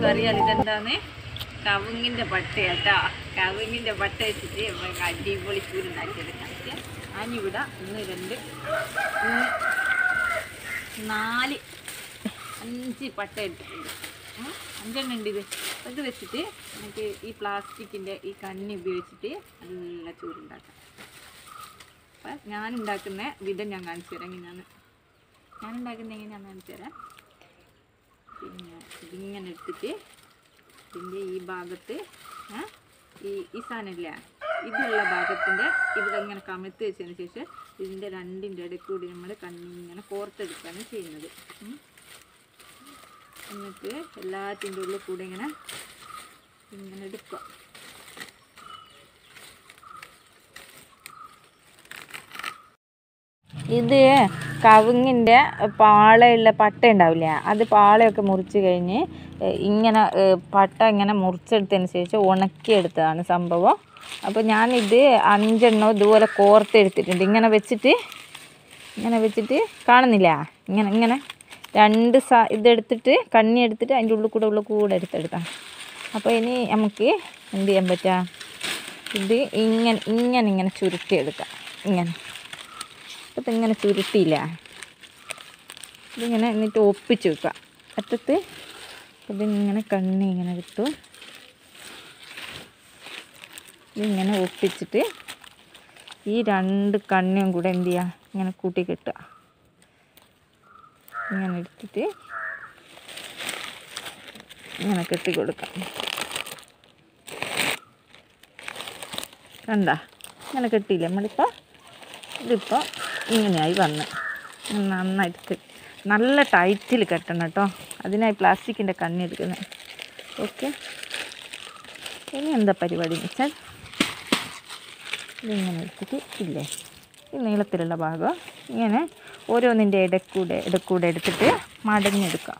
എല്ലാവർക്കും അറിയാം ഇതെന്താന്ന് കവുങ്ങിൻ്റെ പട്ട കേട്ടോ കവുങ്ങിൻ്റെ പട്ട വെച്ചിട്ട് നമുക്ക് അടിപൊളി ചൂരുണ്ടാക്കിയെടുക്കാം ഞാനിവിടെ ഒന്ന് രണ്ട് മൂന്ന് നാല് അഞ്ച് പട്ട എടുത്തിട്ടുണ്ട് ഉം, അഞ്ചെണ്ണം ഉണ്ട് ഇത് അത് വെച്ചിട്ട് നമുക്ക് ഈ പ്ലാസ്റ്റിക്കിൻ്റെ ഈ കണ്ണി ഉപയോഗിച്ചിട്ട് നല്ല ചൂരുണ്ടാക്കാം അപ്പം ഞാൻ ഉണ്ടാക്കുന്ന വിധം ഞാൻ കാണിച്ചു തരാം എങ്ങനെയാണ് ഞാൻ ഉണ്ടാക്കുന്ന എങ്ങനെയാണെന്ന് കാണിച്ചു തരാം പിന്നെ ഇതിങ്ങനെ എടുത്തിട്ട് ഇതിൻ്റെ ഈ ഭാഗത്ത് ഏ, ഈ ഈ സാധനമില്ല ഇതുള്ള ഭാഗത്തിൻ്റെ ഇവിടെ ഇങ്ങനെ കമഴ്ത്തി വെച്ചതിന് ശേഷം ഇതിൻ്റെ രണ്ടിൻ്റെ ഇടയിൽ കൂടി നമ്മൾ കണ്ണിങ്ങനെ കോർത്തെടുക്കുകയാണ് ചെയ്യുന്നത് ഉം. എന്നിട്ട് എല്ലാത്തിൻ്റെ ഉള്ളിൽ കൂടെ ഇങ്ങനെ ഇങ്ങനെ എടുക്കുക ഇത് കവുങ്ങിൻ്റെ പാളയുള്ള പട്ട ഉണ്ടാവില്ല അത് പാളയൊക്കെ മുറിച്ച് കഴിഞ്ഞ് ഏഹ് ഇങ്ങനെ ഏഹ് പട്ട ഇങ്ങനെ മുറിച്ചെടുത്തതിന് ശേഷം ഉണക്കിയെടുത്തതാണ് സംഭവം അപ്പോൾ ഞാനിത് അഞ്ചെണ്ണം ഇതുപോലെ കോർത്തെടുത്തിട്ടുണ്ട് ഇങ്ങനെ വെച്ചിട്ട് ഇങ്ങനെ വെച്ചിട്ട് കാണുന്നില്ല ഇങ്ങനെ ഇങ്ങനെ രണ്ട് സ ഇതെടുത്തിട്ട് കണ്ണി എടുത്തിട്ട് അതിൻ്റെ ഉള്ളിൽ കൂടെ ഉള്ളിൽ കൂടെ എടുത്തെടുക്കാം അപ്പോൾ ഇനി നമുക്ക് എന്ത് ചെയ്യാൻ പറ്റുക ഇത് ഇങ്ങനെ ഇങ്ങനെ ഇങ്ങനെ ചുരുട്ടിയെടുക്കാം ഇങ്ങനെ അപ്പം ഇതിങ്ങനെ ചുരുട്ടിയില്ല ഇതിങ്ങനെ എന്നിട്ട് ഒപ്പിച്ച് വെക്കുക അറ്റത്ത് ഇതിങ്ങനെ കണ്ണി ഇങ്ങനെ കിട്ടും ഇതിങ്ങനെ ഒപ്പിച്ചിട്ട് ഈ രണ്ട് കണ്ണിയും കൂടെ എന്ത് ചെയ്യുക ഇങ്ങനെ കൂട്ടി കെട്ടുക ഇങ്ങനെ എടുത്തിട്ട് ഇങ്ങനെ കെട്ടി കൊടുക്കാം കണ്ട ഇങ്ങനെ കെട്ടിയില്ലേ നമ്മളിപ്പോൾ ഇതിപ്പോൾ ഇങ്ങനെയായി വന്ന് നന്നായിട്ട് കെട്ടി നല്ല ടൈറ്റിൽ കെട്ടണം കേട്ടോ അതിനായി പ്ലാസ്റ്റിക്കിൻ്റെ കണ്ണി എടുക്കുന്നത് ഓക്കെ ഇനി എന്താ പരിപാടി എന്ന് വെച്ചാൽ ഇതിങ്ങനെ എടുത്തിട്ട് ഇല്ലേ ഈ നീളത്തിലുള്ള ഭാഗം ഇങ്ങനെ ഓരോന്നിൻ്റെ ഇടക്കൂടെ ഇടക്കൂടെ എടുത്തിട്ട് മടങ്ങിയെടുക്കാം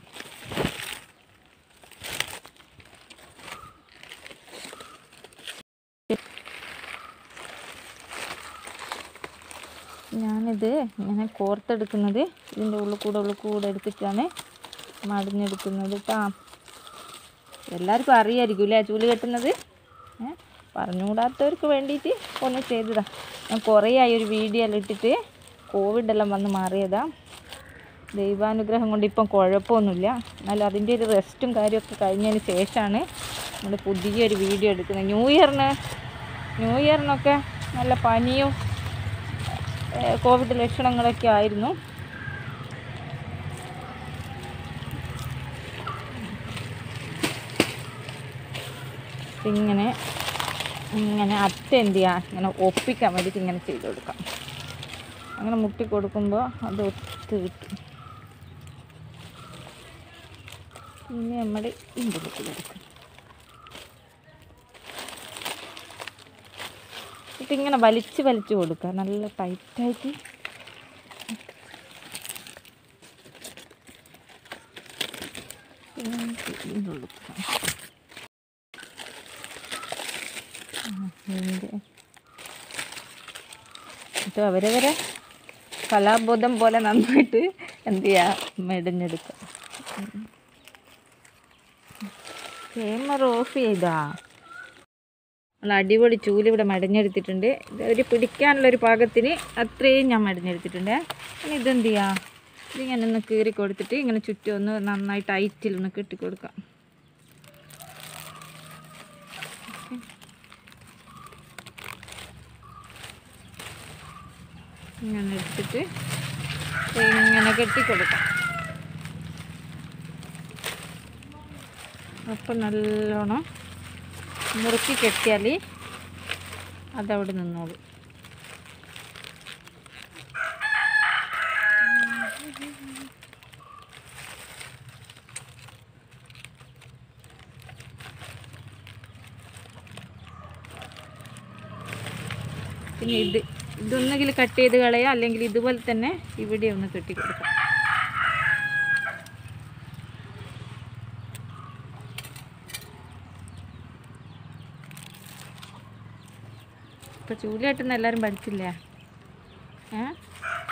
ഞാനിത് ഇങ്ങനെ കോർത്തെടുക്കുന്നത് ഇതിൻ്റെ ഉള്ളിൽ കൂടെ ഉള്ളിൽ കൂടെ എടുത്തിട്ടാണ് മടഞ്ഞെടുക്കുന്നത് കേട്ടോ എല്ലാവർക്കും അറിയായിരിക്കും അല്ലേ ചൂല് കെട്ടുന്നത് ഏ പറഞ്ഞുകൂടാത്തവർക്ക് വേണ്ടിയിട്ട് ഒന്ന് ചെയ്തതാ ഞാൻ കുറേ ആയി ഒരു വീഡിയോ എല്ലാം ഇട്ടിട്ട് കോവിഡ് എല്ലാം വന്ന് മാറിയതാ ദൈവാനുഗ്രഹം കൊണ്ട് ഇപ്പം കുഴപ്പമൊന്നുമില്ല എന്നാലും അതിൻ്റെ ഒരു റെസ്റ്റും കാര്യമൊക്കെ കഴിഞ്ഞതിന് ശേഷമാണ് നമ്മൾ പുതിയൊരു വീഡിയോ എടുക്കുന്നത് ന്യൂ ഇയറിന് ന്യൂ ഇയറിനൊക്കെ നല്ല പനിയും ഏഹ് കോവിഡ് ലക്ഷണങ്ങളൊക്കെ ആയിരുന്നു ഇങ്ങനെ ഇങ്ങനെ അറ്റ എന്ത് ചെയ്യുക ഇങ്ങനെ ഒപ്പിക്കാൻ വേണ്ടിയിട്ട് ഇങ്ങനെ ചെയ്ത് കൊടുക്കാം അങ്ങനെ മുട്ടി കൊടുക്കുമ്പോൾ അത് ഒത്ത് കിട്ടും പിന്നെ നമ്മൾ ഇമ്പുറത്ത് കൊടുക്കും ഇതിങ്ങനെ വലിച്ച് വലിച്ച് കൊടുക്കുക നല്ല ടൈറ്റായിട്ട് ഇങ്ങനെ ഇത് കൊടുക്കുക അപ്പോൾ അവരവരെ കലാബോധം പോലെ നന്നായിട്ട് എന്ത് ചെയ്യുക മെടഞ്ഞെടുക്കുക ക്യാമറ ഓഫ് ചെയ്താ നല്ല അടിപൊളി ചൂല് ഇവിടെ മടഞ്ഞെടുത്തിട്ടുണ്ട് ഇത് ഒരു പിടിക്കാനുള്ള ഒരു പാകത്തിന് അത്രയും ഞാൻ മടഞ്ഞെടുത്തിട്ടുണ്ട് ഇനി ഇതെന്ത് ചെയ്യാം ഇതിങ്ങനെ ഒന്ന് കീറി കൊടുത്തിട്ട് ഇങ്ങനെ ചുറ്റും ഒന്ന് നന്നായി ടൈറ്റിൽ ഒന്ന് കെട്ടി കൊടുക്കാം ഇങ്ങനെ എടുത്തിട്ട് ഇങ്ങനെ കെട്ടി കൊടുക്കാം അപ്പം നല്ലോണം മുറുക്കി കെട്ടിയാൽ അതവിടെ നിന്നോളൂ പിന്നെ ഇത് ഇതൊന്നെങ്കിൽ കട്ട് ചെയ്ത് കളയാം അല്ലെങ്കിൽ ഇതുപോലെ തന്നെ ഇവിടെ ഒന്ന് കെട്ടി കൊടുക്കാം ഇപ്പം ചൂലായിട്ടൊന്നും എല്ലാവരും പഠിച്ചില്ലേ ഏ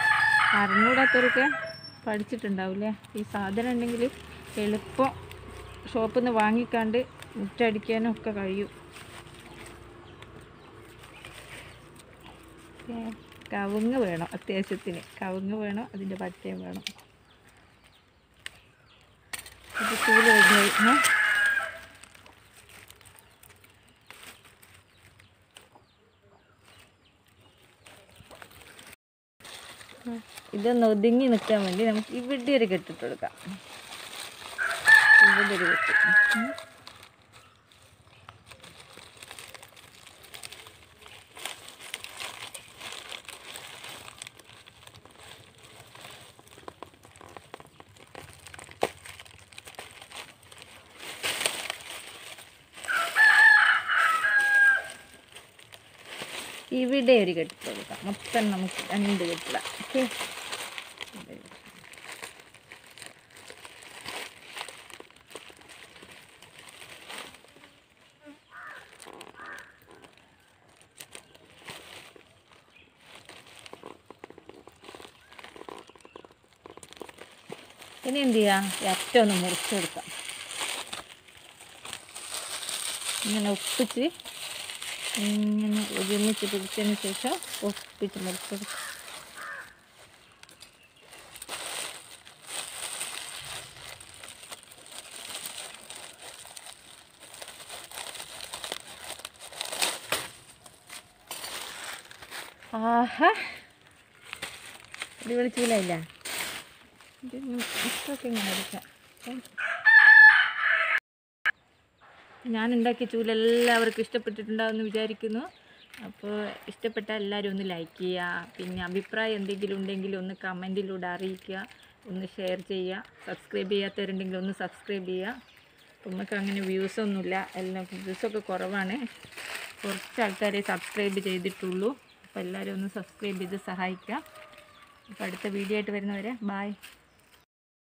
അറിഞ്ഞൂടാത്തവരൊക്കെ പഠിച്ചിട്ടുണ്ടാവില്ലേ ഈ സാധനം ഉണ്ടെങ്കിൽ എളുപ്പം ഷോപ്പിൽ നിന്ന് വാങ്ങിക്കാണ്ട് മുറ്റടിക്കാനും ഒക്കെ കഴിയും ഏ, കവുങ്ങ് വേണം അത്യാവശ്യത്തിന് കവുങ്ങ് വേണം അതിൻ്റെ പച്ചയും വേണം ഇത് ചൂല് റെഡിയായി ഏ? ഇതൊന്ന് ഒതുങ്ങി നിൽക്കാൻ വേണ്ടി നമുക്ക് ഇവിടെ ഒരു കെട്ടിട്ട് കൊടുക്കാം ഇവിടെ ഒരു കെട്ട് ഉം. ഇവിടെ ഒരു കെട്ടിട്ട് കൊടുക്കാം മൊത്തം നമുക്ക് രണ്ട് കെട്ടിടാം ഓക്കെ ഇനി എന്ത് ചെയ്യാം ഈ അറ്റം ഒന്ന് മുറിച്ചെടുക്കാം ഇങ്ങനെ ഒപ്പിച്ച് ഇങ്ങനെ ഒരുമിച്ച് പിടിച്ചതിന് ശേഷം ഒപ്പിച്ച് മുറിച്ചെടുക്കാം ആഹാ അടിപൊളി ചൂലയില്ല ഇത് ഇപ്പൊക്കെ ഇങ്ങനെ എടുക്കാം ഉം. ഞാൻ ഉണ്ടാക്കിയ ചൂല് എല്ലാവർക്കും ഇഷ്ടപ്പെട്ടിട്ടുണ്ടാവുമെന്ന് വിചാരിക്കുന്നു അപ്പോൾ ഇഷ്ടപ്പെട്ട എല്ലാവരും ഒന്ന് ലൈക്ക് ചെയ്യുക പിന്നെ അഭിപ്രായം എന്തെങ്കിലും ഉണ്ടെങ്കിൽ ഒന്ന് കമൻറ്റിലൂടെ അറിയിക്കുക ഒന്ന് ഷെയർ ചെയ്യുക സബ്സ്ക്രൈബ് ചെയ്യാത്തവരുണ്ടെങ്കിൽ ഒന്ന് സബ്സ്ക്രൈബ് ചെയ്യുക അപ്പോൾ നമുക്ക് അങ്ങനെ വ്യൂസ് ഒന്നുമില്ല എല്ലാം വ്യൂസൊക്കെ കുറവാണ് കുറച്ച് ആൾക്കാരെ സബ്സ്ക്രൈബ് ചെയ്തിട്ടുള്ളൂ അപ്പോൾ എല്ലാവരും ഒന്ന് സബ്സ്ക്രൈബ് ചെയ്ത് സഹായിക്കുക അപ്പോൾ അടുത്ത വീഡിയോ ആയിട്ട് വരുന്നവരെ ബായ്